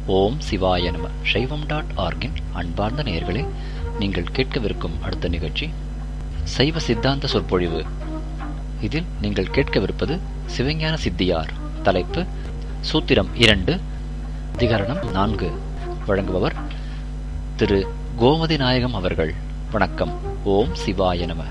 ஓம் சிவாய நம சைவம் டாட் ஆர்கின் அன்பார்ந்த நேயர்களே நீங்கள் கேட்கவிருக்கும் அடுத்த நிகழ்ச்சி சைவ சித்தாந்த சொற்பொழிவு இதில் நீங்கள் கேட்கவிருப்பது சிவஞான சித்தியார் தலைப்பு சூத்திரம் இரண்டு அதிகரணம் நான்கு வழங்குபவர் திரு கோமதி நாயகம் அவர்கள் வணக்கம் ஓம் சிவாய நம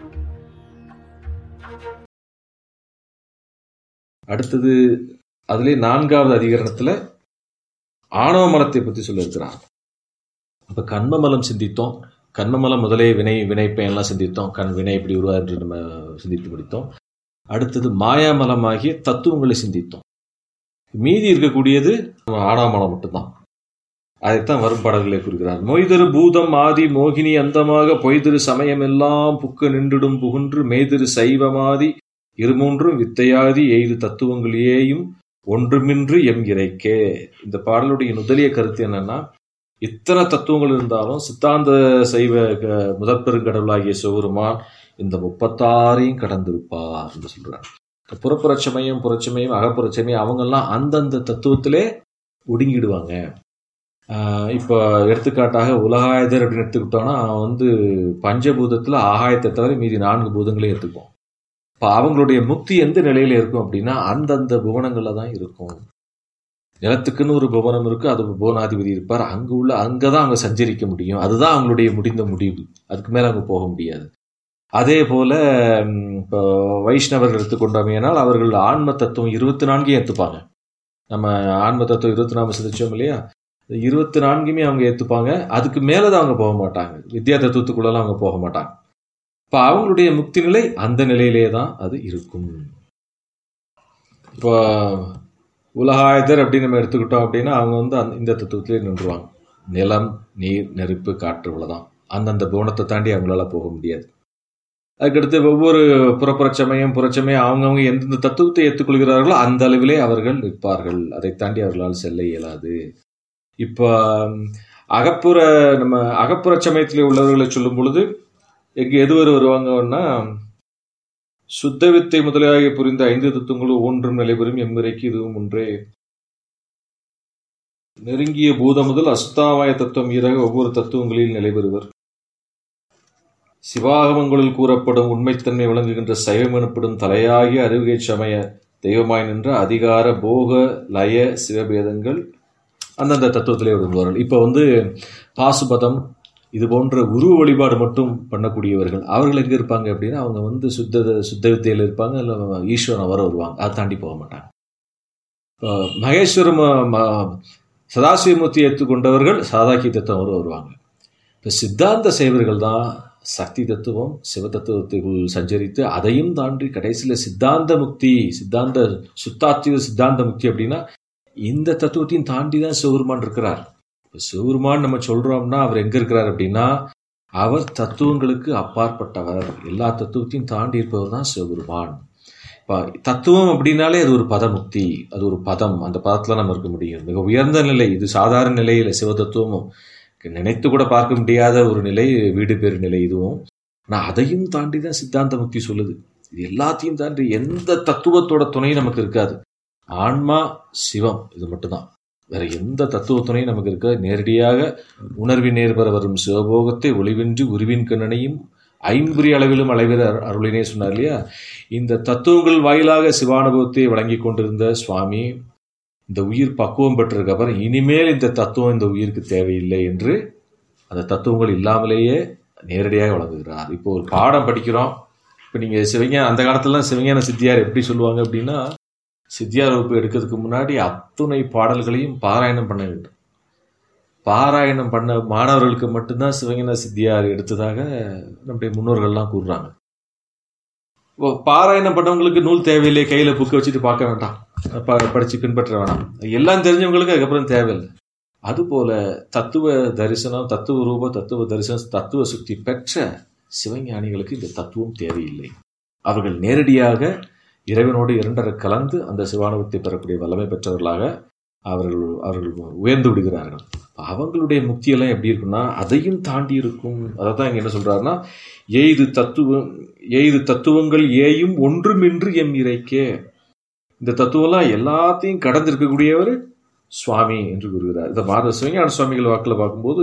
அடுத்தது அதிலே நான்காவது அதிகரணத்துல ஆணவ மலத்தை பத்தி சொல்லியிருக்கிறார் அப்ப கண்மமலம் சிந்தித்தோம் கண்மமலம் முதலே வினை வினைப்பயன்லாம் சிந்தித்தோம் கண் வினை இப்படி உருவா என்று நம்ம சிந்தித்து முடித்தோம் அடுத்தது மாயாமலமாகிய தத்துவங்களை சிந்தித்தோம் மீதி இருக்கக்கூடியது நம்ம ஆணவமலம் மட்டும்தான் அதைத்தான் வரும் பாடல்களை கூறுகிறார் மொய்திரு பூதம் ஆதி மோகினி அந்தமாக பொய்திரு சமயம் எல்லாம் புக்கு நின்றுடும் புகுன்று மெய்திரு சைவமாதி இருமூன்றும் வித்தையாதி எய்து தத்துவங்களையேயும் ஒன்றுமின்று எம் இறைக்கே இந்த பாடலுடைய முதலிய கருத்து என்னன்னா இத்தனை தத்துவங்கள் இருந்தாலும் சித்தாந்த சைவ க- முதற்பெருங்கடவுளாகிய சிவருமான் இந்த முப்பத்தாறையும் கடந்திருப்பார் என்று சொல்றார் இந்த புறப்புறச்சமயம் புறச்சமயம் அகப்புறச்சமயம் அவங்கெல்லாம் அந்தந்த தத்துவத்திலே ஒடுங்கிடுவாங்க ஆஹ் இப்போ எடுத்துக்காட்டாக உலகாயுதர் அப்படின்னு எடுத்துக்கிட்டோம்னா அவன் வந்து பஞ்சபூதத்துல ஆகாயத்தை தவிர மீதி நான்கு பூதங்களையும் எடுத்துக்குவோம் இப்போ அவங்களுடைய முக்தி எந்த நிலையில இருக்கும் அப்படின்னா அந்தந்த புவனங்கள்ல தான் இருக்கும் நிலத்துக்குன்னு ஒரு புவனம் இருக்கு அது புவனாதிபதி இருப்பார் அங்க உள்ள அங்கதான் அவங்க சஞ்சரிக்க முடியும் அதுதான் அவங்களுடைய முடிந்த முடிவு அதுக்கு மேல அவங்க போக முடியாது அதே போல ம், இப்போ வைஷ்ணவர்கள் எடுத்துக்கொண்டோமேனால் அவர்கள் ஆன்ம தத்துவம் இருபத்தி நான்கையும் ஏத்துப்பாங்க நம்ம ஆன்ம தத்துவம் இருபத்தி நாலு சிந்திச்சோம் இல்லையா இருபத்தி நான்குமே அவங்க ஏத்துப்பாங்க அதுக்கு மேலதான் அவங்க போக மாட்டாங்க வித்யா தத்துவத்துக்குள்ளலாம் அவங்க போக மாட்டாங்க இப்ப அவங்களுடைய முக்தி நிலை அந்த நிலையிலே தான் அது இருக்கும் இப்போ உலகாயுதர் அப்படின்னு நம்ம எடுத்துக்கிட்டோம் அப்படின்னா அவங்க வந்து அந்த இந்த தத்துவத்திலே நின்றுவாங்க நிலம் நீர் நெருப்பு காற்று இவ்வளவுதான் அந்தந்த புவனத்தை தாண்டி அவங்களால போக முடியாது அதுக்கடுத்து ஒவ்வொரு புறப்புறச்சமயம் புறச்சமயம் அவங்கவுங்க எந்தெந்த தத்துவத்தை ஏற்றுக்கொள்கிறார்களோ அந்த அளவிலே அவர்கள் நிற்பார்கள் அதை தாண்டி அவர்களால் செல்ல இயலாது இப்போ அகப்புற நம்ம அகப்புற சமயத்திலே உள்ளவர்களை சொல்லும் பொழுது எங்க எதுவரை வருவாங்கன்னா சுத்த வித்தை முதலியாக புரிந்த ஐந்து தத்துவங்களும் ஒன்றும் நிலைபெறும் எம்முறைக்கு இதுவும் ஒன்றே நெருங்கிய பூத முதல் அசுத்தாவாய தத்துவம் ஈராக ஒவ்வொரு தத்துவங்களில் நிலைபெறுவர் சிவாகமங்களில் கூறப்படும் உண்மைத்தன்மை விளங்குகின்ற சைவம் எனப்படும் தலையாகிய அறிவுகை சமய தெய்வமாய் நின்ற அதிகார போக லய சிவபேதங்கள் அந்தந்த தத்துவத்திலே விடுவார்கள் இப்போ வந்து பாசுபதம் இது போன்ற உருவ வழிபாடு மட்டும் பண்ணக்கூடியவர்கள் அவர்கள் எங்க இருப்பாங்க அப்படின்னா அவங்க வந்து சுத்த சுத்த வித்தையில் இருப்பாங்க இல்லை ஈஸ்வரன் வர வருவாங்க அதை தாண்டி போக மாட்டாங்க இப்போ மகேஸ்வரம் ம- சதாசிவமூர்த்தி ஏற்றுக்கொண்டவர்கள் சாதாக்கிய தத்துவம் வர வருவாங்க இப்போ சித்தாந்த சேவர்கள் தான் சக்தி தத்துவம் சிவ தத்துவத்துக்குள் சஞ்சரித்து அதையும் தாண்டி கடைசியில் சித்தாந்த முக்தி சித்தாந்த சுத்தாத்வித சித்தாந்த முக்தி அப்படின்னா இந்த தத்துவத்தையும் தாண்டி தான் சிவருமான் இருக்கிறார் இப்ப சிவருமான் நம்ம சொல்றோம்னா அவர் எங்க இருக்கிறார் அப்படின்னா அவர் தத்துவங்களுக்கு அப்பாற்பட்டவர் எல்லா தத்துவத்தையும் தாண்டி இருப்பவர் தான் சிவபெருமான் இப்ப தத்துவம் அப்படின்னாலே அது ஒரு பதமுக்தி அது ஒரு பதம் அந்த பதத்துல நம்ம இருக்க முடியும் மிக உயர்ந்த நிலை இது சாதாரண நிலையில சிவ தத்துவமும் நினைத்து கூட பார்க்க முடியாத ஒரு நிலை வீடு பேறு நிலை இதுவும் ஆனா அதையும் தாண்டி தான் சித்தாந்த முக்தி சொல்லுது இது எல்லாத்தையும் தாண்டி எந்த தத்துவத்தோட துணையும் நமக்கு இருக்காது ஆன்மா சிவம் இது மட்டும்தான் வேற எந்த தத்துவ துணையும் நமக்கு இருக்க நேரடியாக உணர்வின் நேர்பெற வரும் சிவபோகத்தை ஒளிவின்றி உருவின் கண்ணனையும் ஐம்புரி அளவிலும் அளவிற அரு- அருளினே சொன்னார் இல்லையா இந்த தத்துவங்கள் வாயிலாக சிவானுபவத்தை வழங்கி கொண்டிருந்த சுவாமி இந்த உயிர் பக்குவம் பெற்றிருக்க அப்புறம் இனிமேல் இந்த தத்துவம் இந்த உயிருக்கு தேவையில்லை என்று அந்த தத்துவங்கள் இல்லாமலேயே நேரடியாக வழங்குகிறார் இப்போ ஒரு பாடம் படிக்கிறோம் இப்போ நீங்க சிவஞான அந்த காலத்துலலாம் சிவஞான சித்தியார் எப்படி சொல்லுவாங்க அப்படின்னா சித்தியார் வகுப்பு எடுக்கிறதுக்கு முன்னாடி அத்துணை பாடல்களையும் பாராயணம் பண்ண வேண்டும் பாராயணம் பண்ண மாணவர்களுக்கு மட்டும்தான் சிவஞான சித்தியார் எடுத்ததாக நம்முடைய முன்னோர்கள்லாம் கூறுறாங்க இப்போ பாராயணம் பண்ணவங்களுக்கு நூல் தேவையில்லை கையில புக்கை வச்சுட்டு பார்க்க வேண்டாம் ப- படிச்சு பின்பற்ற வேணாம் எல்லாம் தெரிஞ்சவங்களுக்கு அதுக்கப்புறம் தேவையில்லை அதுபோல தத்துவ தரிசனம் தத்துவ ரூப தத்துவ தரிசனம் தத்துவ சுத்தி பெற்ற சிவஞானிகளுக்கு இந்த தத்துவம் தேவையில்லை அவர்கள் நேரடியாக இறைவனோடு இரண்டரை கலந்து அந்த சிவானுபத்தை பெறக்கூடிய வல்லமை பெற்றவர்களாக அவர்கள் அவர்கள் உயர்ந்து விடுகிறார்கள் அவங்களுடைய முக்தியெல்லாம் எப்படி இருக்குன்னா அதையும் தாண்டி இருக்கும் அதை தான் இங்க என்ன சொல்றாருன்னா எய்து தத்துவம் எய்து தத்துவங்கள் ஏயும் ஒன்றுமின்றி எம் இறைக்கே இந்த தத்துவம்லாம் எல்லாத்தையும் கடந்து இருக்கக்கூடியவர் சுவாமி என்று கூறுகிறார் இந்த மாத சிவஞான சுவாமிகள் வாக்கில் பார்க்கும்போது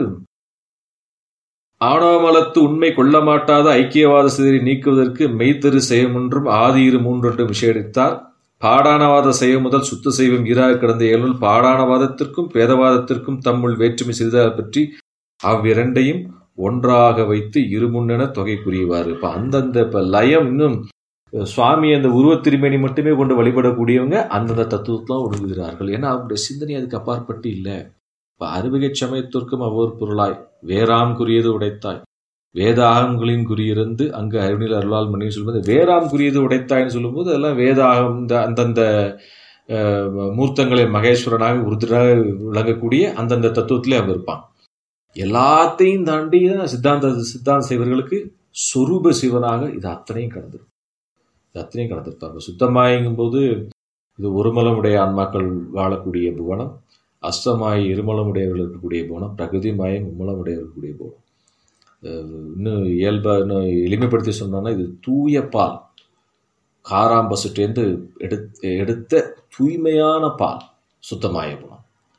ஆணவமலத்து உண்மை கொள்ள மாட்டாத ஐக்கியவாத சிதறி நீக்குவதற்கு மெய்த்தரு செய்யமொன்றும் ஆதியிரு மூன்றொன்று விஷயடித்தார் பாடானவாத செய்ய முதல் சுத்த செய்வம் ஈராக கிடந்த இயலுள் பாடானவாதத்திற்கும் பேதவாதத்திற்கும் தம்முள் வேற்றுமை செய்ததால் பற்றி அவ்விரண்டையும் ஒன்றாக வைத்து இருமுன்னென தொகை புரிவார் இப்ப அந்தந்த இப்ப லயம் இன்னும் சுவாமி அந்த உருவத் திருமேனி மட்டுமே கொண்டு வழிபடக்கூடியவங்க அந்தந்த தத்துவத்தெல்லாம் ஒடுங்குகிறார்கள் ஏன்னா அவருடைய சிந்தனை அதுக்கு அப்பாற்பட்டு இல்லை இப்ப அறுவகை சமயத்திற்கும் அவ்வொரு பொருளாய் வேறாம் குறியது உடைத்தாய் வேதாகங்களின் குறியிருந்து அங்கு அறிவினில் அருளால் மணி சொல்லும்போது வேறாம் குறியது உடைத்தாய்ன்னு சொல்லும்போது அதெல்லாம் வேதாகம் இந்த அந்தந்த அஹ், மூர்த்தங்களை மகேஸ்வரனாக உருதராக விளங்கக்கூடிய அந்தந்த தத்துவத்திலே அவங்க இருப்பான் எல்லாத்தையும் தாண்டி தான் சித்தாந்த சித்தாந்த செய்வர்களுக்கு சொரூப சிவனாக இது அத்தனையும் கடந்திருக்கும் இது அத்தனையும் கடந்திருப்பாங்க சுத்தமாயங்கும் போது இது ஒருமலமுடைய ஆன்மாக்கள் வாழக்கூடிய புவனம் அஷ்டமாய் இருமலமுடையவர்கள் இருக்கக்கூடிய புவனம் பிரகதி மாயம் மும்மலமுடையவர்கள் இருக்கக்கூடிய புவனம் அஹ் இன்னும் இயல்பா இன்னும் எளிமைப்படுத்தி சொன்னோம்னா இது தூய பால் காராம்பசுட்டேந்து எடுத்து எடுத்த தூய்மையான பால் சுத்தமாய குணம்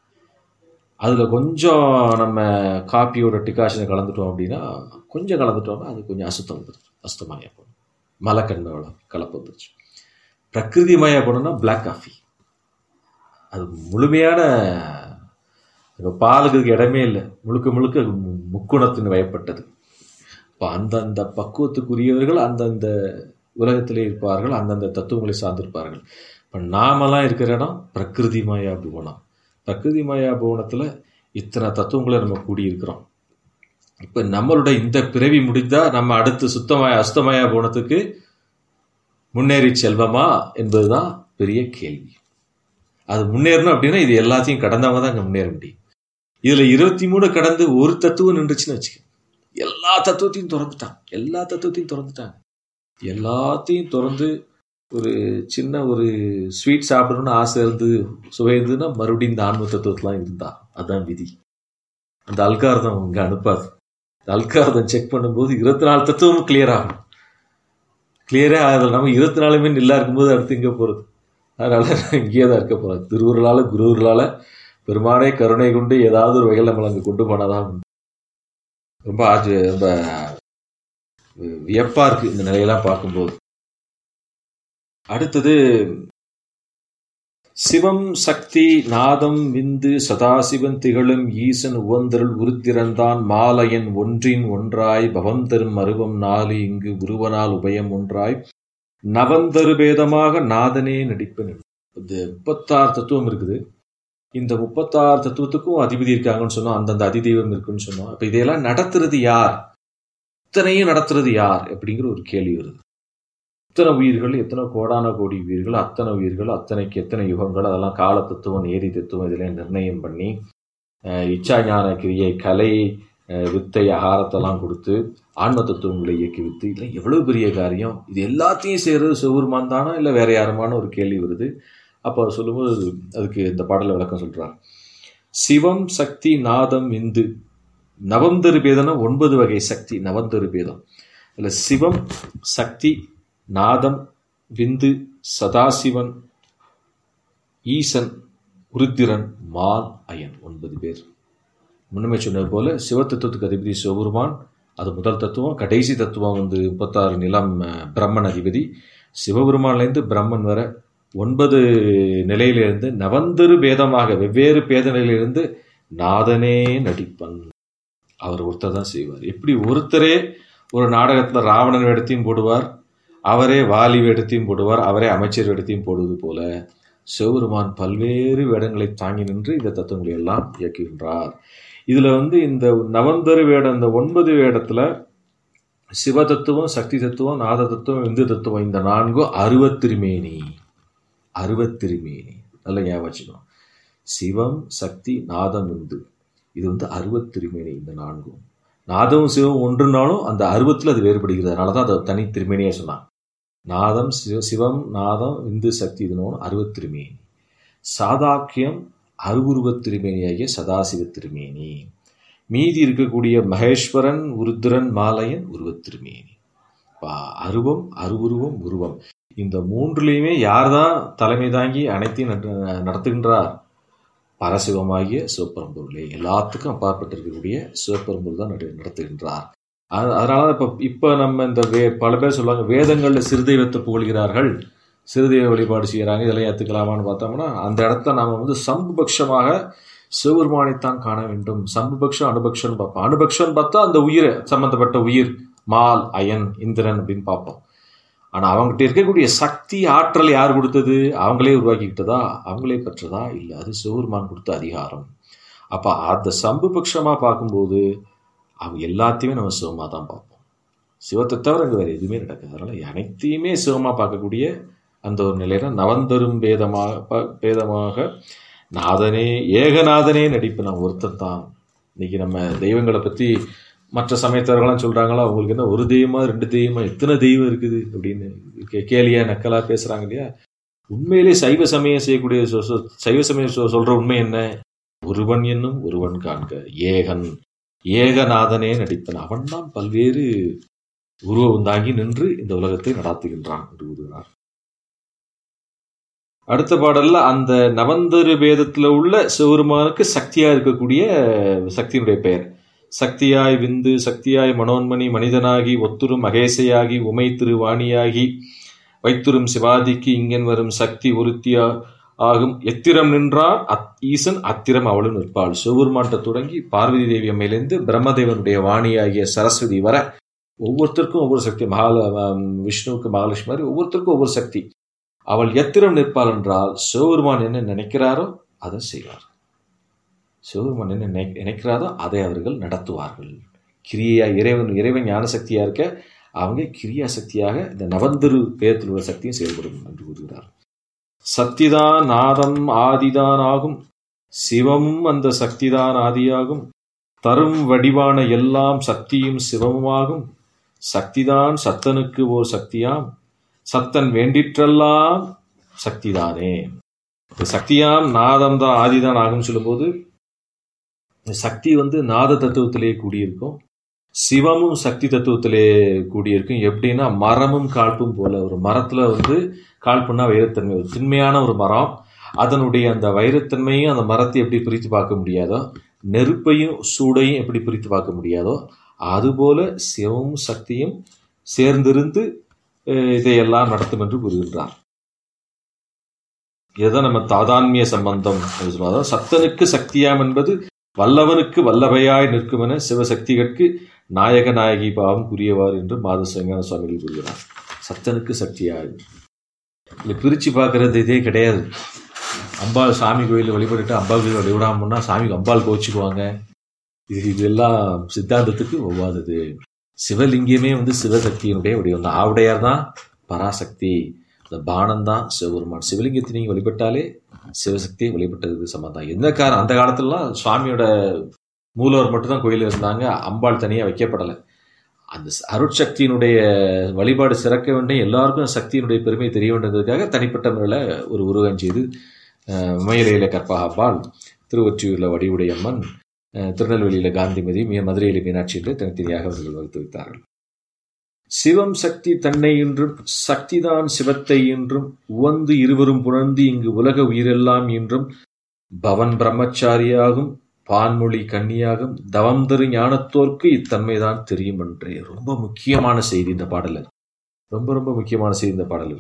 அதில் கொஞ்சம் நம்ம காப்பியோட டிகாஷனை கலந்துட்டோம் அப்படின்னா கொஞ்சம் கலந்துட்டோம்னா அது கொஞ்சம் அசுத்தம் வந்துருச்சு அசுத்தமாய குணம் மலக்கண்ணோட கலப்பு வந்துருச்சு பிரகிருதிமய குணம்னா பிளாக் காஃபி அது முழுமையான இப்போ பாலுக்கு இதுக்கு இடமே இல்லை முழுக்க முழுக்க மு- முக்குணத்தின் வயப்பட்டது இப்போ அந்தந்த பக்குவத்துக்குரியவர்கள் அந்தந்த உலகத்திலே இருப்பார்கள் அந்தந்த தத்துவங்களை சார்ந்திருப்பார்கள் இப்போ நாமெல்லாம் இருக்கிற இடம் பிரகிருதி மாயா புவனம் பிரகிருதி மாயா புவனத்தில் இத்தனை தத்துவங்களை நம்ம கூடியிருக்கிறோம் இப்போ நம்மளுடைய இந்த பிறவி முடிந்தா நம்ம அடுத்து சுத்தமாய அஸ்தமாயா புவனத்துக்கு முன்னேறி செல்வமா என்பதுதான் பெரிய கேள்வி அது முன்னேறணும் அப்படின்னா இது எல்லாத்தையும் கடந்தவங்க தான் அங்கே முன்னேற முடியும் இதுல இருபத்தி மூணு கடந்து ஒரு தத்துவம் நின்றுச்சுன்னு வச்சுக்க எல்லா தத்துவத்தையும் திறந்துட்டான் எல்லா தத்துவத்தையும் திறந்துட்டாங்க எல்லாத்தையும் திறந்து ஒரு சின்ன ஒரு ஸ்வீட் சாப்பிடணும்னு ஆசை இருந்து சுவை இருந்ததுன்னா மறுபடியும் இந்த ஆன்ம தத்துவத்தெலாம் இருந்தா அதான் விதி அந்த அல்காரதம் இங்கே அனுப்பாது இந்த அல்காரதம் செக் பண்ணும்போது இருபத்தி நாலு தத்துவமும் கிளியர் ஆகும் கிளியரே ஆகுது நம்ம இருபத்தி நாலுமே நில்லா இருக்கும்போது அடுத்து இங்கே போகிறது அதனால நான் இங்கேயே தான் இருக்க போகிறேன் திருவுருளால குருவுருளால பெருமானே கருணை கொண்டு ஏதாவது ஒரு வகையில் நம்மளை அங்கே கொண்டு போனாதான் உண்டு. ரொம்ப ஆச்சு ரொம்ப வியப்பா இருக்கு இந்த நிலையெல்லாம் பார்க்கும்போது அடுத்தது சிவம் சக்தி நாதம் விந்து சதாசிவன் திகழும் ஈசன் உவந்தருள் உருத்திரந்தான் மாலையன் ஒன்றின் ஒன்றாய் பவம் தரும் அருவம் நாலு இங்கு உருவனால் உபயம் ஒன்றாய் நவந்தரு பேதமாக நாதனே நடிப்பன் இந்த முப்பத்தாறு தத்துவம் இருக்குது இந்த முப்பத்தாறு தத்துவத்துக்கும் அதிபதி இருக்காங்கன்னு சொன்னோம் அந்தந்த அதிதெய்வம் இருக்குன்னு சொன்னோம் அப்ப இதையெல்லாம் நடத்துறது யார் இத்தனையும் நடத்துறது யார் அப்படிங்கிற ஒரு கேள்வி வருது எத்தனை உயிர்கள் எத்தனை கோடான கோடி உயிர்கள் அத்தனை உயிர்கள் அத்தனைக்கு எத்தனை யுகங்கள் அதெல்லாம் கால தத்துவம் நேரி தத்துவம் இதில் நிர்ணயம் பண்ணி அஹ், இச்சா ஞான கிரியை கலை அஹ், வித்தை ஆகாரத்தெல்லாம் கொடுத்து ஆன்ம தத்துவங்களை இயக்கி வித்து இதெல்லாம் எவ்வளவு பெரிய காரியம் இது எல்லாத்தையும் செய்யறது சிவபெருமான் தானா இல்லை வேற யாருமான ஒரு கேள்வி வருது அப்போ அவர் சொல்லும்போது அது- அதுக்கு இந்த பாடல விளக்கம் சொல்றார் சிவம் சக்தி நாதம் இந்து நவந்தரு பேதம்னா ஒன்பது வகை சக்தி நவந்தரு பேதம் அதுல சிவம் சக்தி நாதம் விந்து சதாசிவன் ஈசன் உருத்திரன் மால் அயன் ஒன்பது பேர் முன்னமே சொன்னது போல சிவத்தத்துவத்துக்கு அதிபதி சிவபெருமான் அது முதல் தத்துவம் கடைசி தத்துவம் வந்து முப்பத்தாறு நிலம் அஹ், பிரம்மன் அதிபதி சிவபெருமான்லேருந்து பிரம்மன் வர ஒன்பது நிலையிலிருந்து நவந்தரு பேதமாக வெவ்வேறு பேத நிலையிலிருந்து நாதனே நடிப்பன் அவர் ஒருத்தர் தான் செய்வார் எப்படி ஒருத்தரே ஒரு நாடகத்தில் ராவணன் வேடத்தையும் போடுவார் அவரே வாலி வேடத்தையும் போடுவார் அவரே அமைச்சர் வேடத்தையும் போடுவது போல சிவபெருமான் பல்வேறு வேடங்களை தாங்கி நின்று இந்த தத்துவங்களை எல்லாம் இயக்குகின்றார் இதுல வந்து இந்த நவந்தரு வேடம் இந்த ஒன்பது வேடத்துல சிவ தத்துவம் சக்தி தத்துவம் நாத தத்துவம் இந்து தத்துவம் இந்த நான்கும் அருவத்திருமேனி அருவத்திருமேனி நல்ல ஞாபகம் வச்சுக்கணும் சிவம் சக்தி நாதம் இந்து இது வந்து அருவத்திருமேனி இந்த நான்கும் நாதமும் சிவம் ஒன்றுனாலும் அந்த அருவத்தில் அது வேறுபடுகிறது அதனால தான் அதை தனி திருமேனியா சொன்னான் நாதம் சிவ சிவம் நாதம் இந்து சக்தி இதுனோன்னு அருவத்திருமேனி சாதாக்கியம் அருவுருவத் திருமேனியாகிய சதாசிவ திருமேனி மீதி இருக்கக்கூடிய மகேஸ்வரன் உருத்திரன் மாலையன் உருவத் திருமேனி பா- அருவம் அருவுருவம் உருவம் இந்த மூன்றுலையுமே யார் தான் தலைமை தாங்கி அனைத்தையும் நட- நடத்துகின்றார் பரசிவமாகிய சிவப்பரம்பொருளே எல்லாத்துக்கும் அப்பாற்பட்டு இருக்கக்கூடிய சிவப்பரம்பொருள் தான் நட- நடத்துகின்றார் அது- அதனால இப்ப இப்ப நம்ம இந்த வே பல பேர் சொல்லுவாங்க வேதங்கள்ல சிறுதெய்வத்தை புகழ்கிறார்கள் சிறுதெய்வ வழிபாடு செய்யறாங்க இதெல்லாம் ஏத்துக்கலாமான்னு பார்த்தோம்னா அந்த இடத்துல நாம வந்து சம்புபக்ஷமாக சிவபெருமானைத்தான் காண வேண்டும் சம்புபக்ஷம் அனுபக்ஷம் பார்ப்போம் அனுபக்ஷம் பார்த்தா அந்த உயிர் சம்பந்தப்பட்ட உயிர் மால் அயன் இந்திரன் அப்படின்னு பார்ப்போம் ஆனா அவங்ககிட்ட இருக்கக்கூடிய சக்தி ஆற்றல் யார் கொடுத்தது அவங்களே உருவாக்கிக்கிட்டதா அவங்களே பெற்றதா இல்ல அது சிவபெருமான் கொடுத்த அதிகாரம் அப்ப அந்த சம்புபக்ஷமா பார்க்கும்போது அவங்க எல்லாத்தையுமே நம்ம சிவமா தான் பார்ப்போம் சிவத்தை தவிர அங்கே வேற எதுவுமே நடக்காது அதனால அனைத்தையுமே சிவமா பார்க்கக்கூடிய அந்த ஒரு நிலையில நவந்தரும் பேதமாக ப- பேதமாக நாதனே ஏகநாதனே நடிப்பு நான் ஒருத்தன் தான் இன்னைக்கு நம்ம தெய்வங்களை பத்தி மற்ற சமயத்தவர்கள்லாம் சொல்றாங்களா அவங்களுக்கு என்ன ஒரு தெய்வமா ரெண்டு தெய்வமா எத்தனை தெய்வம் இருக்குது அப்படின்னு கே- கேலியா நக்கலா பேசுறாங்க இல்லையா உண்மையிலே சைவ சமயம் செய்யக்கூடிய சொ- சொ- சைவ சமயம் சொ- சொல்ற உண்மை என்ன ஒருவன் என்னும் ஒருவன் காண்க ஏகன் ஏகநாதனே நடிப்பன் அவன்தான் பல்வேறு உருவம் தாங்கி நின்று இந்த உலகத்தை நடாத்துகின்றான் என்று கூறுகிறார் அடுத்த பாடல்ல அந்த நவந்தரு பேதத்துல உள்ள சிவருமானுக்கு சக்தியா இருக்கக்கூடிய சக்தியினுடைய பெயர் சக்தியாய் விந்து சக்தியாய் மனோன்மணி மனிதனாகி ஒத்துரும் மகேசையாகி உமை திருவாணியாகி வைத்துரும் சிவாதிக்கு இங்கன் வரும் சக்தி ஒருத்தியா ஆகும் எத்திரம் நின்றான் அத் ஈசன் அத்திரம் அவளும் நிற்பாள் சிவபெருமான்ட்ட தொடங்கி பார்வதி தேவி அம்மையிலிருந்து பிரம்மதேவனுடைய வாணியாகிய சரஸ்வதி வர ஒவ்வொருத்தருக்கும் ஒவ்வொரு சக்தி மகால ஆம், விஷ்ணுவுக்கு மகாலட்சுமி மாதிரி ஒவ்வொருத்தருக்கும் ஒவ்வொரு சக்தி அவள் எத்திரம் நிற்பாள் என்றால் சிவபெருமான் என்ன நினைக்கிறாரோ அதை செய்வார் சிவபெருமான் என்ன நினை- நினைக்கிறாரோ அதை அவர்கள் நடத்துவார்கள் கிரியா இறைவன் இறைவன் ஞான சக்தியா இருக்க அவங்க கிரியா சக்தியாக இந்த நவந்தரு பேதத்தில் உள்ள சக்தியும் செயல்படும் என்று கூறுகிறார் சக்திதான் நாதம் ஆதிதான் ஆகும் சிவமும் அந்த சக்திதான் ஆதியாகும் தரும் வடிவான எல்லாம் சக்தியும் சிவமுமாகும் சக்திதான் சத்தனுக்கு ஓர் சக்தியாம் சத்தன் வேண்டிற்றெல்லாம் சக்திதானே இந்த சக்தியாம் நாதம் தான் ஆதிதான் ஆகும் சொல்லும்போது இந்த சக்தி வந்து நாத தத்துவத்திலே கூடியிருக்கும் சிவமும் சக்தி தத்துவத்திலே கூடியிருக்கும் எப்படின்னா மரமும் காழ்ப்பும் போல ஒரு மரத்துல வந்து காழ்ப்புன்னா வைரத்தன்மை ஒரு திண்மையான ஒரு மரம் அதனுடைய அந்த வைரத்தன்மையும் அந்த மரத்தை எப்படி பிரித்து பார்க்க முடியாதோ நெருப்பையும் சூடையும் எப்படி பிரித்து பார்க்க முடியாதோ அதுபோல சிவமும் சக்தியும் சேர்ந்திருந்து அஹ், இதையெல்லாம் நடத்தும் என்று கூறுகின்றார் இதுதான் நம்ம தாதான்மிய சம்பந்தம் என்று சொல்லுவோம். அதாவது சத்தனுக்கு சக்தியாம் என்பது வல்லவனுக்கு வல்லவையாய் நிற்கும் என சிவசக்திகளுக்கு நாயக நாயகி பாவம் புரியவார் என்று மாதசங்கர சுவாமிகள் கூறுகிறார் சத்தனுக்கு சக்தியாய் இல்லை பிரிச்சு பார்க்கறது இதே கிடையாது அம்பாள் சாமி கோயிலில் வழிபட்டுட்டு அம்பாள் கோயில் வழிபடாமன்னா சாமிக்கு அம்பாள் கோச்சிக்குவாங்க இது இதெல்லாம் சித்தாந்தத்துக்கு ஒவ்வாதது சிவலிங்கமே வந்து சிவசக்தியினுடைய வடிவம் தான் ஆவுடையார் தான் பராசக்தி இந்த பானம் தான் சிவபெருமான் சிவலிங்கத்தை நீங்கள் வழிபட்டாலே சிவசக்தியை வழிபட்டதுக்கு சம்பந்தம் எந்த காரணம் அந்த காலத்துலலாம் சுவாமியோட மூலவர் மட்டும்தான் கோயில் இருந்தாங்க அம்பாள் தனியாக வைக்கப்படலை அந்த ச- அருட்சக்தியினுடைய வழிபாடு சிறக்க வேண்டும் எல்லாருக்கும் சக்தியினுடைய பெருமை தெரிய வேண்டியதுக்காக தனிப்பட்ட முறையில் ஒரு உருவம் செய்து அஹ், மயிலையில கற்பகாம்பாள் திருவொற்றியூரில் வடிவுடையம்மன் அஹ், திருநெல்வேலியில் காந்திமதி மீ- மதுரையில் மீனாட்சி என்று தனித்தனியாக அவர்கள் வகுத்து வைத்தார்கள் சிவம் சக்தி தன்னை என்றும் சக்திதான் சிவத்தை என்றும் உவந்து இருவரும் புணர்ந்து இங்கு உலக உயிரெல்லாம் என்றும் பவன் பிரம்மச்சாரியாகும் பான்மொழி கன்னியாகும் தவம் தரு ஞானத்தோர்க்கு இத்தன்மைதான் தெரியும் என்றே ரொம்ப முக்கியமான செய்தி இந்த பாடல ரொம்ப ரொம்ப முக்கியமான செய்தி இந்த பாடல்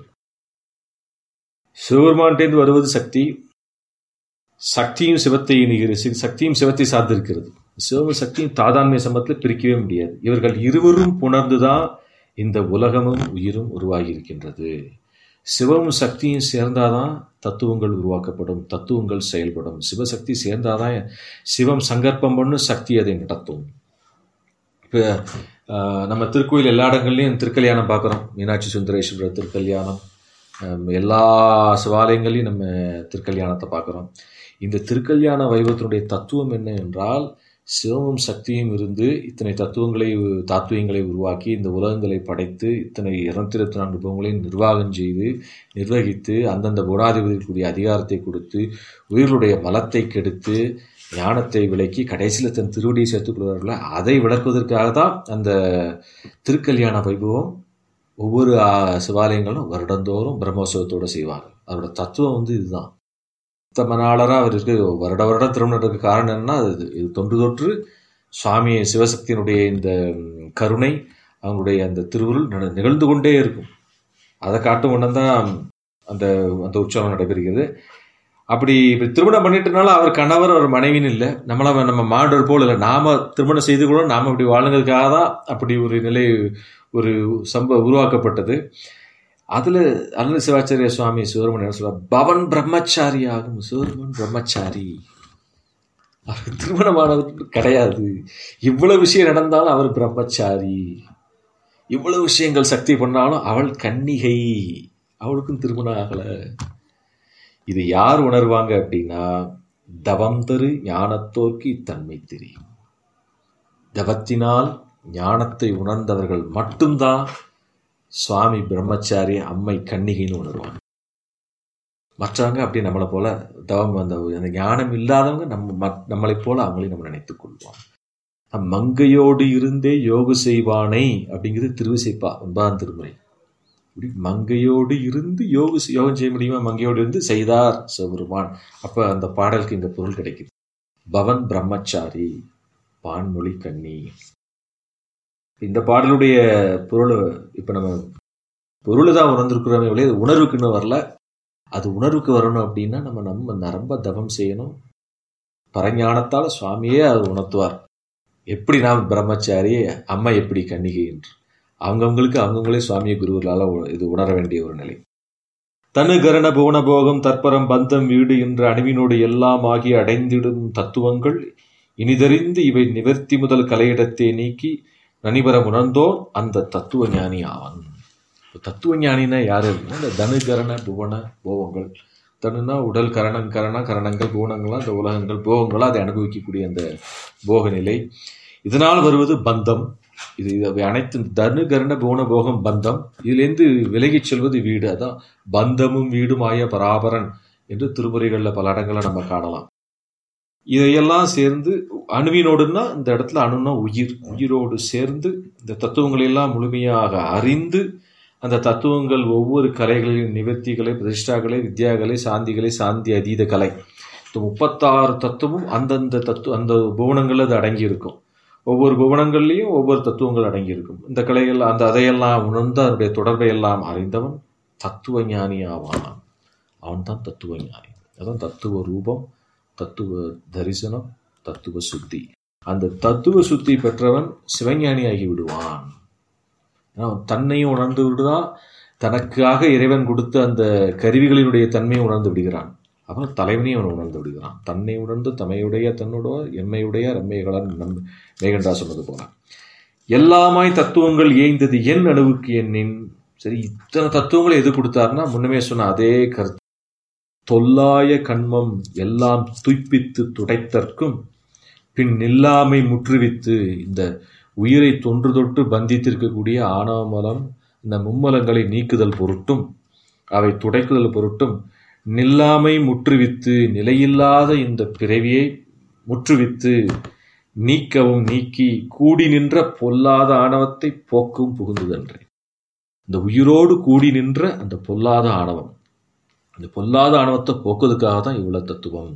சிவபெருமான்டேந்து வருவது சக்தி சக்தியும் சிவத்தை இணைகிறது சி- சக்தியும் சிவத்தை சார்ந்திருக்கிறது சிவமும் சக்தியும் தாதான்மை சம்பத்தில் பிரிக்கவே முடியாது இவர்கள் இருவரும் புணர்ந்துதான் இந்த உலகமும் உயிரும் உருவாகி இருக்கின்றது சிவமும் சக்தியும் சேர்ந்தாதான் தத்துவங்கள் உருவாக்கப்படும் தத்துவங்கள் செயல்படும் சிவசக்தி சேர்ந்தாதான் சிவம் சங்கற்பம் பண்ணும் சக்தி அதை நடத்தும் இப்போ நம்ம திருக்கோயில் எல்லா இடங்கள்லையும் திருக்கல்யாணம் பார்க்குறோம் மீனாட்சி சுந்தரேஸ்வரர் திருக்கல்யாணம் ஹம், எல்லா சிவாலயங்களையும் நம்ம திருக்கல்யாணத்தை பார்க்குறோம் இந்த திருக்கல்யாண வைபவத்தினுடைய தத்துவம் என்ன என்றால் சிவமும் சக்தியும் இருந்து இத்தனை தத்துவங்களை தாத்துவங்களை உருவாக்கி இந்த உலகங்களை படைத்து இத்தனை இருநூத்தி இருபத்தி நான்கு ரூபங்களையும் நிர்வாகம் செய்து நிர்வகித்து அந்தந்த குணாதிபதிகளுக்குரிய அதிகாரத்தை கொடுத்து உயிர்களுடைய மலத்தை கெடுத்து ஞானத்தை விளக்கி கடைசியில் தன் திருவடியை சேர்த்துக் கொள்வார்கள அதை விளக்குவதற்காக தான் அந்த திருக்கல்யாண வைபவம் ஒவ்வொரு ஆ, சிவாலயங்களும் வருடந்தோறும் பிரம்மோற்சவத்தோடு செய்வாங்க அதோட தத்துவம் வந்து இதுதான் உத்தமனாளராக அவர் இருக்கு வருட வருடம் திருமணம் இருக்க காரணம் என்னன்னா அது இது தொன்று தொற்று சுவாமி சிவசக்தியினுடைய இந்த ம், கருணை அவங்களுடைய அந்த திருவுருள் நட- நிகழ்ந்து கொண்டே இருக்கும் அதை காட்டும் வண்ணம் தான் அந்த அந்த உற்சவம் நடைபெறுகிறது அப்படி இப்படி திருமணம் பண்ணிட்டனால அவர் கணவர் அவர் மனைவின்னு இல்லை நம்மள நம்ம மாடர் போல் இல்லை நாம திருமணம் செய்து கூட நாம அப்படி வாழுங்கிறதுக்காக தான் அப்படி ஒரு நிலை ஒரு சம்ப உருவாக்கப்பட்டது அதுல அருள் சிவாச்சாரிய சுவாமி சிவருமன் என்ன சொல்றார் பவன் பிரம்மச்சாரி ஆகும் சிவருமன் பிரம்மச்சாரி அவர் திருமணமானவர் கிடையாது இவ்வளவு விஷயம் நடந்தாலும் அவர் பிரம்மச்சாரி இவ்வளவு விஷயங்கள் சக்தி பண்ணாலும் அவள் கன்னிகை அவளுக்கும் திருமணம் ஆகல இது யார் உணர்வாங்க அப்படின்னா தவம் தரு ஞானத்தோர்க்கு இத்தன்மை தெரியும் தவத்தினால் ஞானத்தை உணர்ந்தவர்கள் மட்டும்தான் சுவாமி பிரம்மச்சாரி அம்மை கன்னிகைன்னு உணர்வாங்க மற்றவங்க அப்படி நம்மளை போல தவம் அந்த அந்த ஞானம் இல்லாதவங்க நம்ம மத்- நம்மளைப் போல அவங்களையும் நம்ம நினைத்துக் கொள்வோம் நம் மங்கையோடு இருந்தே யோகு செய்வானை அப்படிங்கிறது திருவிசைப்பா ஒன்பதாம் திருமுறை இப்படி மங்கையோடு இருந்து யோகு செய்- யோகம் செய்ய முடியுமா மங்கையோடு இருந்து செய்தார் சிவபெருமான் அப்ப அந்த பாடலுக்கு இங்க பொருள் கிடைக்குது பவன் பிரம்மச்சாரி பான்மொழி கண்ணி இந்த பாடலுடைய பொருள் இப்ப நம்ம பொருளை தான் உணர்ந்திருக்கிறோமே ஒழிய அது உணர்வுக்கு இன்னும் வரல அது உணர்வுக்கு வரணும் அப்படின்னா நம்ம நம்ம நரம்ப தவம் செய்யணும் பரஞானத்தால் சுவாமியே அவர் உணர்த்துவார் எப்படி நாம் பிரம்மச்சாரி அம்மா எப்படி கன்னிகை என்று அவங்கவுங்களுக்கு அவங்கவுங்களே சுவாமியை குருவர்களால் இது உணர வேண்டிய ஒரு நிலை தனு கரண புவன போகம் தற்பரம் பந்தம் வீடு என்ற அணுவினோடு எல்லாம் ஆகி அடைந்திடும் தத்துவங்கள் இனிதறிந்து இவை நிவர்த்தி முதல் கலையிடத்தை நீக்கி நனிபரம் உணர்ந்தோர் அந்த தத்துவ ஞானி ஆவன் இப்ப தத்துவ ஞானினா யாரு அப்படின்னா இந்த தனு கரண புவன போகங்கள் தனுனா உடல் கரணம் கரண கரணங்கள் புவனங்கள்லாம் இந்த உலகங்கள் போகங்களா அதை அனுபவிக்கக்கூடிய அந்த போக நிலை இதனால் வருவது பந்தம் இது இது அனைத்து தனு கரண புவன போகம் பந்தம் இதிலிருந்து விலகிச் செல்வது வீடு அதான் பந்தமும் வீடுமாய பராபரன் என்று திருமுறைகளில் பல இடங்களை நம்ம காணலாம் இதையெல்லாம் சேர்ந்து அணுவினோடுன்னா இந்த இடத்துல அணுன்னா உயிர் உயிரோடு சேர்ந்து இந்த தத்துவங்களை எல்லாம் முழுமையாக அறிந்து அந்த தத்துவங்கள் ஒவ்வொரு கலைகளின் நிவர்த்திகளை பிரதிஷ்டாக்களை வித்யாக்களை சாந்திகளை சாந்தி அதீத கலை இந்த முப்பத்தாறு தத்துவமும் அந்தந்த தத்துவ அந்த புவனங்கள் அது அடங்கி இருக்கும் ஒவ்வொரு புவனங்கள்லையும் ஒவ்வொரு தத்துவங்கள் அடங்கி இருக்கும் இந்த கலைகள் அந்த அதையெல்லாம் உணர்ந்து அதனுடைய தொடர்பை எல்லாம் அறிந்தவன் தத்துவ ஞானி ஆவான் அவன் தான் தத்துவ ஞானி அதான் தத்துவ ரூபம் தத்துவ தரிசனம் தத்துவ சுத்தி அந்த தத்துவ சுத்தி பெற்றவன் சிவஞானி ஆகி விடுவான் ஏன்னா அவன் தன்னையும் உணர்ந்து விடுதான் தனக்காக இறைவன் கொடுத்த அந்த கருவிகளினுடைய தன்மையை உணர்ந்து விடுகிறான் அப்புறம் தலைவனையும் அவன் உணர்ந்து விடுகிறான் தன்னை உணர்ந்து தமையுடைய தன்னோட எம்மையுடைய ரம்மைகளான் நம் மேகண்டா சொன்னது போல எல்லாமாய் தத்துவங்கள் ஏய்ந்தது என் அணுவுக்கு என்னின் சரி இத்தனை தத்துவங்களை எது கொடுத்தாருன்னா முன்னமே சொன்ன அதே கருத்து தொல்லாய கண்மம் எல்லாம் துய்ப்பித்து துடைத்தற்கும் பின் நில்லாமை முற்றுவித்து இந்த உயிரை தொன்று தொட்டு பந்தித்திருக்கக்கூடிய ஆணவமலம் இந்த மும்மலங்களை நீக்குதல் பொருட்டும் அவை துடைக்குதல் பொருட்டும் நில்லாமை முற்றுவித்து நிலையில்லாத இந்த பிறவியை முற்றுவித்து நீக்கவும் நீக்கி கூடி நின்ற பொல்லாத ஆணவத்தை போக்கவும் புகுந்ததன்றே இந்த உயிரோடு கூடி நின்ற அந்த பொல்லாத ஆணவம் அந்த பொல்லாத ஆணவத்தை போக்குவதுக்காக தான் இவ்வளவு தத்துவம்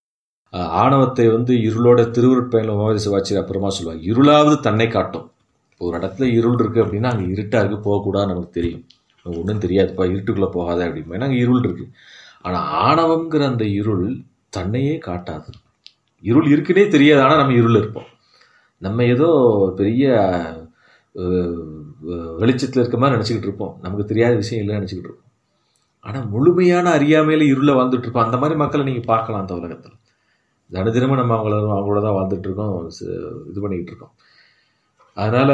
ஆஹ் ஆணவத்தை வந்து இருளோட திருவுருட்பயனில் உமாவதி சிவாச்சி அப்புறமா சொல்லுவாங்க இருளாவது தன்னை காட்டும் இப்போ ஒரு இடத்துல இருள் இருக்கு அப்படின்னா அங்கே இருட்டா இருக்கு போகக்கூடாது நமக்கு தெரியும் ஒன்றும் தெரியாதுப்பா இருட்டுக்குள்ள போகாத அப்படிம்பா ஏன்னா அங்கே இருள் இருக்கு ஆனால் ஆணவம்ங்கிற அந்த இருள் தன்னையே காட்டாது இருள் இருக்குன்னே தெரியாது ஆனால் நம்ம இருள் இருப்போம் நம்ம ஏதோ பெரிய வெளிச்சத்தில் இருக்க மாதிரி நினச்சிக்கிட்டு இருப்போம் நமக்கு தெரியாத விஷயம் இல்லைன்னு நினச்சிக்கிட்டு இருப்போம் ஆனால் முழுமையான அறியாமையில இருளை வாழ்ந்துட்டு இருப்போம் அந்த மாதிரி மக்களை நீங்கள் பார்க்கலாம் அந்த உலகத்தில் தினதினமும் நம்ம அவங்கள அவங்களோட தான் வாழ்ந்துட்டு இருக்கோம் ச- இது பண்ணிக்கிட்டு இருக்கோம் அதனால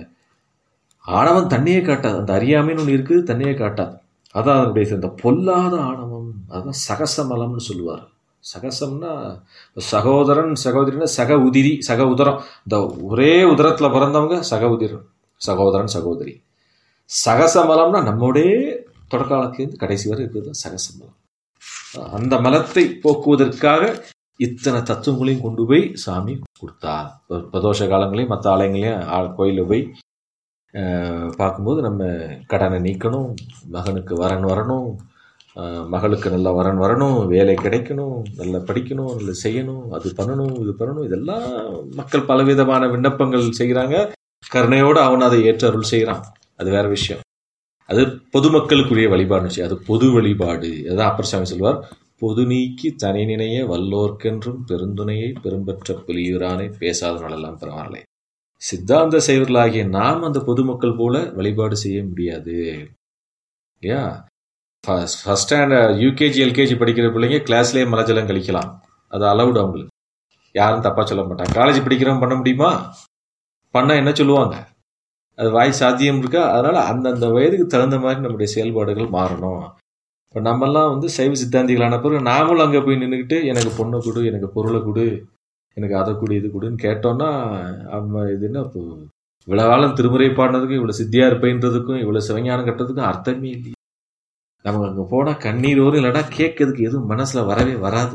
ஆணவம் தண்ணியே காட்டாது அந்த அறியாமைன்னு ஒன்று இருக்குது தண்ணியே காட்டாது அதான் அதனுடைய இந்த பொல்லாத ஆணவம் அதுதான் சகசமலம்னு சொல்லுவார் சகசம்னா சகோதரன் சகோதரினா சக உதிரி சக உதரம் இந்த ஒரே உதரத்தில் பிறந்தவங்க சக உதிரன் சகோதரன் சகோதரி சகசமலம்னா நம்மோடே தொடக்காலத்திலேருந்து கடைசி வரை இருக்கிறது தான் சகசமலம் அந்த மலத்தை போக்குவதற்காக இத்தனை தத்துவங்களையும் கொண்டு போய் சாமி கொடுத்தார் இப்ப பிரதோஷ காலங்களையும் மற்ற ஆலயங்களையும் ஆ- கோயிலில் போய் அஹ், பார்க்கும்போது நம்ம கடனை நீக்கணும் மகனுக்கு வரன் வரணும் அஹ், மகளுக்கு நல்ல வரன் வரணும் வேலை கிடைக்கணும் நல்லா படிக்கணும் நல்லா செய்யணும் அது பண்ணணும் இது பண்ணணும் இதெல்லாம் மக்கள் பலவிதமான விண்ணப்பங்கள் செய்கிறாங்க கருணையோடு அவன் அதை ஏற்று அருள் செய்கிறான் அது வேற விஷயம் அது பொதுமக்களுக்குரிய வழிபாடு செய்யும் அது பொது வழிபாடு அதான் அப்பர் சாமி சொல்வார் பொது நீக்கி தனி நினைய வல்லோர்க்கென்றும் பெருந்துணையை பெரும்பற்ற புலியூரானை பேசாத நாளெல்லாம் பரவாயில்லை சித்தாந்த செய்வர்களாகிய நாம் அந்த பொதுமக்கள் போல வழிபாடு செய்ய முடியாது இல்லையா ஃபர்ஸ்ட் ஸ்டாண்டர்ட் யூகேஜி எல்கேஜி படிக்கிற பிள்ளைங்க கிளாஸ்லேயே மலஜலம் கழிக்கலாம் அது அலவுட் அவங்களுக்கு யாரும் தப்பா சொல்ல மாட்டாங்க காலேஜ் படிக்கிறவங்க பண்ண முடியுமா பண்ண என்ன சொல்லுவாங்க அது வாய் சாத்தியம் இருக்கா அதனால அந்தந்த வயதுக்கு தகுந்த மாதிரி நம்முடைய செயல்பாடுகள் மாறணும் இப்போ நம்மெல்லாம் வந்து சைவ சித்தாந்திகளான பிறகு நாமளும் அங்கே போய் நின்றுக்கிட்டு எனக்கு பொண்ணை கொடு எனக்கு பொருளை கொடு எனக்கு அதை கொடு இது கொடுன்னு கேட்டோம்னா நம்ம இது என்ன இப்போ இவ்வளோ காலம் திருமுறை பாடினதுக்கும் இவ்வளோ சித்தியா இருப்பேன்றதுக்கும் இவ்வளோ சிவஞானம் கட்டுறதுக்கும் அர்த்தமே இல்லை நமக்கு அங்கே போனால் கண்ணீர் வரும் இல்லைன்னா கேட்கறதுக்கு எதுவும் மனசில் வரவே வராது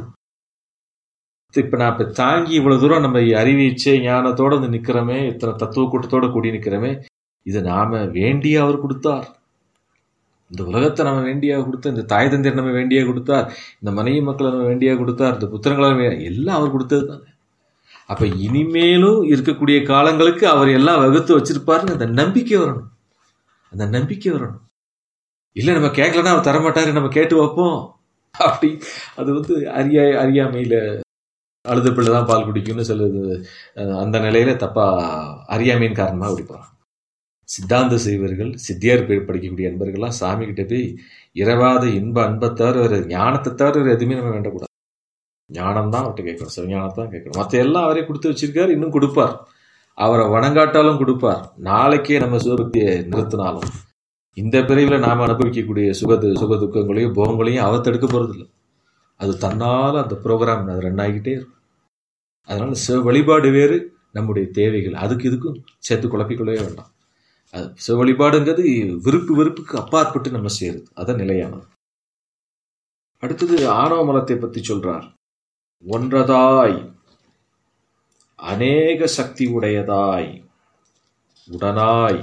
இப்போ நான் இப்போ தாங்கி இவ்வளோ தூரம் நம்ம அறிவிச்சே ஞானத்தோட வந்து நிற்கிறோமே இத்தனை தத்துவ கூட்டத்தோட கூடி நிற்கிறோமே இது நாம வேண்டிய அவர் கொடுத்தார் இந்த உலகத்தை நம்ம வேண்டியா கொடுத்தார் இந்த தாய் தந்தையர் நம்ம வேண்டியா கொடுத்தார் இந்த மனைவி மக்களை நம்ம வேண்டியா கொடுத்தார் இந்த புத்திரங்களை வே- எல்லாம் அவர் கொடுத்தது தானே அப்ப இனிமேலும் இருக்கக்கூடிய காலங்களுக்கு அவர் எல்லாம் வகுத்து வச்சிருப்பாருன்னு அந்த நம்பிக்கை வரணும் அந்த நம்பிக்கை வரணும் இல்ல நம்ம கேட்கலன்னா அவர் தரமாட்டாரு நம்ம கேட்டு வைப்போம் அப்படி அது வந்து அறியா அறியாமையில அழுத பிள்ளை தான் பால் குடிக்கும்னு சொல்லுது அஹ் அந்த நிலையில தப்பா அறியாமையின் காரணமா அப்படி போறாங்க சித்தாந்த செய்வர்கள் சித்தியார் பே- படிக்கக்கூடிய அன்பர்கள்லாம் சாமி கிட்ட போய் இரவாத இன்ப அன்பை தவிர வேற ஞானத்தை தவிர வேற எதுவுமே நம்ம வேண்டக்கூடாது ஞானம் தான் அவர்கிட்ட கேட்கணும் சிவஞானத்தை தான் கேட்கணும் மற்ற எல்லாம் அவரே கொடுத்து வச்சிருக்காரு இன்னும் கொடுப்பார் அவரை வணங்காட்டாலும் கொடுப்பார் நாளைக்கே நம்ம சிவபக்தியை நிறுத்தினாலும் இந்த பிரிவில் நாம் அனுபவிக்கக்கூடிய சுக சுக துக்கங்களையும் போகங்களையும் அவர் தடுக்க போறதில்லை அது தன்னால அந்த ப்ரோக்ராம் அது ரன் ஆகிக்கிட்டே இருக்கும் அதனால சிவ வழிபாடு வேறு நம்முடைய தேவைகள் அதுக்கு இதுக்கும் சேர்த்து குழப்பிக்கொள்ளவே வேண்டாம் அது சிவ வழிபாடுங்கிறது விருப்பு வெறுப்புக்கு அப்பாற்பட்டு நம்ம செய்யறது அதான் நிலையானது அடுத்தது ஆணவ மலத்தை பத்தி சொல்றார் ஒன்றதாய் அநேக சக்தி உடையதாய் உடனாய்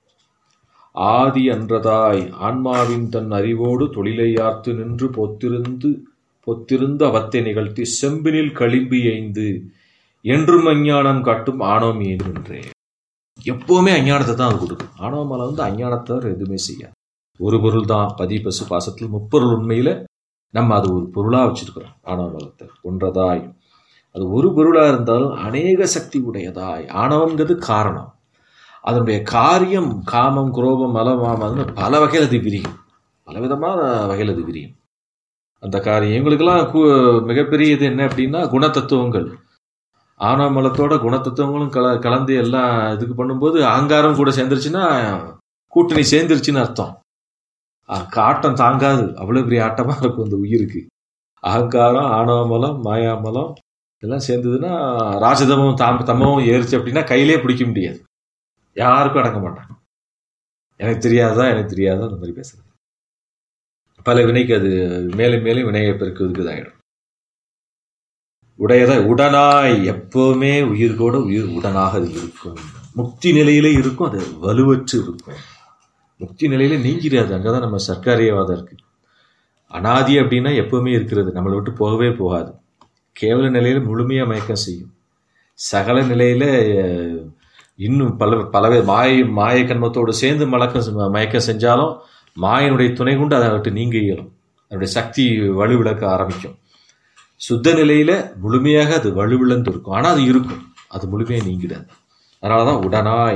ஆதி அன்றதாய் ஆன்மாவின் தன் அறிவோடு தொழிலையார்த்து நின்று பொத்திருந்து பொத்திருந்து அவத்தை நிகழ்த்தி செம்பினில் களிம்பி எய்ந்து என்றும் அஞ்ஞானம் காட்டும் ஆணவம் என்றே எப்பவுமே அஞ்ஞானத்தை தான் அது கொடுக்கும் ஆணவ மலை வந்து அஞ்ஞானத்தை தவிர எதுவுமே செய்யாது ஒரு பொருள் தான் பதி பசு பாசத்தில் முப்பொருள் உண்மையில நம்ம அது ஒரு பொருளா வச்சிருக்கிறோம் ஆணவ மலத்தை ஒன்றதாய் அது ஒரு பொருளா இருந்தாலும் அநேக சக்தி உடையதாய் ஆணவங்கிறது காரணம் அதனுடைய காரியம் காமம் குரோபம் மலம் மாமம் பல வகையில் அது விரியும் பலவிதமான வகையில் அது விரியும் அந்த காரியம் இவங்களுக்கெல்லாம் கு- மிகப்பெரிய இது என்ன அப்படின்னா குணத்தத்துவங்கள் ஆணவ மலத்தோட குணத்தத்துவங்களும் கல கலந்து எல்லாம் இதுக்கு பண்ணும்போது அகங்காரம் கூட சேர்ந்துருச்சுன்னா கூட்டணி சேர்ந்துருச்சுன்னு அர்த்தம் அஹ் ஆட்டம் தாங்காது அவ்வளவு பெரிய ஆட்டமா இருக்கும் அந்த உயிருக்கு அகங்காரம் ஆணவ மலம் மாயாமலம் இதெல்லாம் சேர்ந்ததுன்னா ராஜதமும் தாம் தமமும் ஏறிச்சு அப்படின்னா கையிலே பிடிக்க முடியாது யாருக்கும் அடங்க மாட்டாங்க எனக்கு தெரியாதா எனக்கு தெரியாதா அந்த மாதிரி பேசுறது பல வினைக்கு அது மேலும் மேலும் வினையை பெருக்குவதுக்கு இதாயிடும் உடையதா உடனாய் எப்பவுமே உயிர்கோட உயிர் உடனாக அது இருக்கும் முக்தி நிலையிலே இருக்கும் அது வலுவற்று இருக்கும் முக்தி நிலையில நீங்கிறாது அங்கதான் நம்ம சர்க்காரியவாதம் இருக்கு அனாதி அப்படின்னா எப்பவுமே இருக்கிறது நம்மளை விட்டு போகவே போகாது கேவல நிலையில முழுமையா மயக்கம் செய்யும் சகல நிலையில அஹ், இன்னும் பல பலவே மாய மாய கண்மத்தோடு சேர்ந்து மலக்கம் செ- மயக்கம் செஞ்சாலும் மாயனுடைய துணை கொண்டு அதை விட்டு நீங்க இயலும் அதனுடைய சக்தி வலுவிழக்க ஆரம்பிக்கும் சுத்த நிலையில முழுமையாக அது வலுவிழந்து இருக்கும் ஆனா அது இருக்கும் அது முழுமையாக நீங்கிடாது அதனாலதான் உடனாய்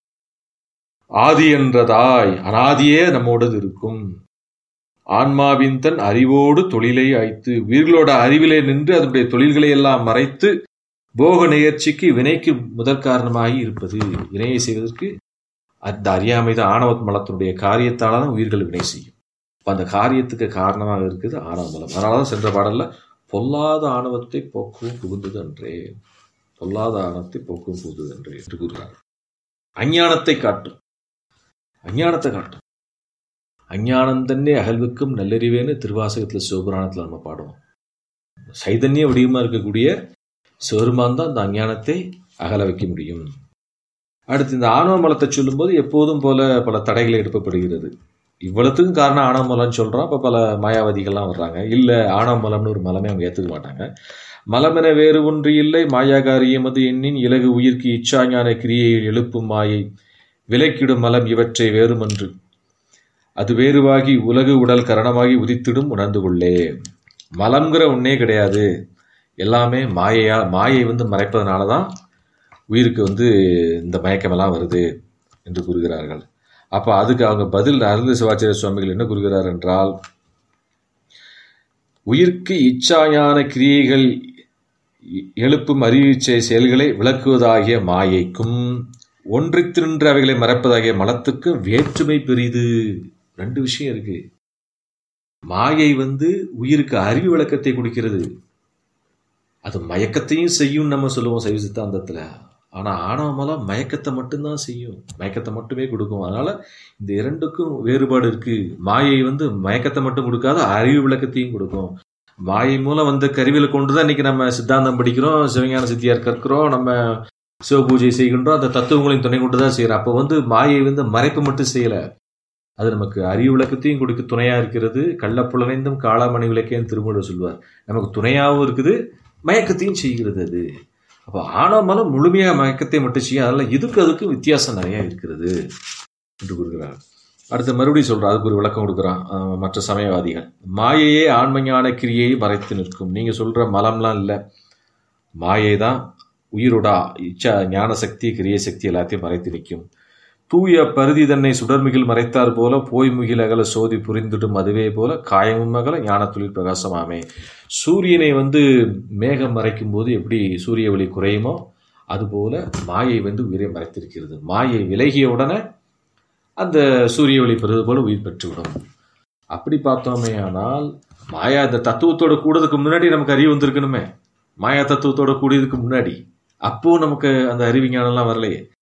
ஆதி என்றதாய் அனாதியே நம்மோடது இருக்கும் ஆன்மாவின் தன் அறிவோடு தொழிலை ஐத்து உயிர்களோட அறிவிலே நின்று அதனுடைய தொழில்களை எல்லாம் மறைத்து போக நிகழ்ச்சிக்கு வினைக்கு முதற் காரணமாகி இருப்பது வினையை செய்வதற்கு அந்த அறியாமைதான் ஆணவ மலத்தினுடைய காரியத்தால தான் உயிர்கள் வினை செய்யும் அப்ப அந்த காரியத்துக்கு காரணமாக இருக்குது ஆணவ மலம் அதனாலதான் சென்ற பாடல்ல பொல்லாத ஆணவத்தை போக்கவும் புகுந்தது அன்றே பொல்லாத ஆணவத்தை போக்கவும் புகுந்தது அன்றே என்று கூறுகிறார் அஞ்ஞானத்தை காட்டும் அஞ்ஞானத்தை காட்டும் அஞ்ஞானம் தன்னே அகழ்வுக்கும் நல்லறிவேன்னு திருவாசகத்துல சிவபுராணத்துல நம்ம பாடுவோம் சைதன்ய வடிவமா இருக்கக்கூடிய சிவருமான் தான் அந்த அஞ்ஞானத்தை அகல வைக்க முடியும் அடுத்து இந்த ஆணவ மலத்தை சொல்லும்போது எப்போதும் போல பல தடைகள் எடுக்கப்படுகிறது இவ்வளவுக்கும் காரணம் ஆணவமலம்னு சொல்றோம் அப்ப பல மாயாவாதிகள்லாம் வர்றாங்க இல்ல ஆணவமலம்னு ஒரு மலமே அவங்க ஏத்துக்க மாட்டாங்க மலமென வேறு ஒன்று இல்லை மாயாகாரியம் அது எண்ணின் இலகு உயிர்க்கு இச்சாஞான கிரியையில் எழுப்பும் மாயை விலக்கிடும் மலம் இவற்றை வேறுமன்று அது வேறுவாகி உலகு உடல் கரணமாகி உதித்திடும் உணர்ந்து கொள்ளே மலம்ங்கிற ஒன்னே கிடையாது எல்லாமே மாயையா மாயை வந்து மறைப்பதனால தான் உயிருக்கு வந்து இந்த மயக்கமெல்லாம் வருது என்று கூறுகிறார்கள் அப்ப அதுக்கு அவங்க பதில் அருள் சிவாச்சாரிய சுவாமிகள் என்ன கூறுகிறார் என்றால் உயிர்க்கு இச்சாயான கிரியைகள் எ- எழுப்பும் அறிவிச்சை செயல்களை விளக்குவதாகிய மாயைக்கும் ஒன்றித்து நின்று அவைகளை மறைப்பதாகிய மலத்துக்கும் வேற்றுமை பெரிது ரெண்டு விஷயம் இருக்கு மாயை வந்து உயிருக்கு அறிவு விளக்கத்தை கொடுக்கிறது அது மயக்கத்தையும் செய்யும் நம்ம சொல்லுவோம் சைவ சித்தாந்தத்துல ஆனா ஆணவ மலம் மயக்கத்தை மட்டும்தான் செய்யும் மயக்கத்தை மட்டுமே கொடுக்கும் அதனால இந்த இரண்டுக்கும் வேறுபாடு இருக்கு மாயை வந்து மயக்கத்தை மட்டும் கொடுக்காத அறிவு விளக்கத்தையும் கொடுக்கும் மாயை மூலம் வந்த கருவிகளை கொண்டுதான் இன்னைக்கு நம்ம சித்தாந்தம் படிக்கிறோம் சிவஞான சித்தியார் கற்கிறோம் நம்ம சிவ பூஜை செய்கின்றோம் அந்த தத்துவங்களையும் துணை கொண்டு தான் செய்யறோம் அப்போ வந்து மாயை வந்து மறைப்பு மட்டும் செய்யல அது நமக்கு அறிவு விளக்கத்தையும் கொடுக்க துணையா இருக்கிறது கள்ளப்புலனைந்தும் காளாமணி விளக்கேன்னு திருமூலர் சொல்வார் நமக்கு துணையாகவும் இருக்குது மயக்கத்தையும் செய்கிறது அது அப்போ ஆனாமலும் முழுமையாக மயக்கத்தை மட்டும் செய்யும் அதனால இதுக்கு அதுக்கு வித்தியாசம் நிறைய இருக்கிறது என்று கூறுகிறார் அடுத்து மறுபடியும் சொல்றார் அதுக்கு ஒரு விளக்கம் கொடுக்குறான் அஹ், மற்ற சமயவாதிகள் மாயையே ஆன்மஞான கிரியை மறைத்து நிற்கும் நீங்க சொல்ற மலம்லாம் இல்லை மாயை தான் உயிரோடா இச்சா ஞான சக்தி கிரிய சக்தி எல்லாத்தையும் மறைத்து நிற்கும் தூய பருதி தன்னை சுடர்மிகில் மறைத்தார் போல போய் முகில் அகல சோதி புரிந்திடும் அதுவே போல காயமும் அகல ஞான தொழில் பிரகாசமாமே சூரியனை வந்து மேகம் மறைக்கும் போது எப்படி சூரிய ஒளி குறையுமோ அதுபோல மாயை வந்து உயிரை மறைத்திருக்கிறது மாயை விலகிய உடனே அந்த சூரிய ஒளி பெறுவது போல உயிர் பெற்றுவிடும் அப்படி பார்த்தோமே ஆனால் மாயா இந்த தத்துவத்தோட கூடதுக்கு முன்னாடி நமக்கு அறிவு வந்திருக்கணுமே மாயா தத்துவத்தோட கூடியதுக்கு முன்னாடி அப்போ நமக்கு அந்த அறிவு ஞானம்லாம் வரலையே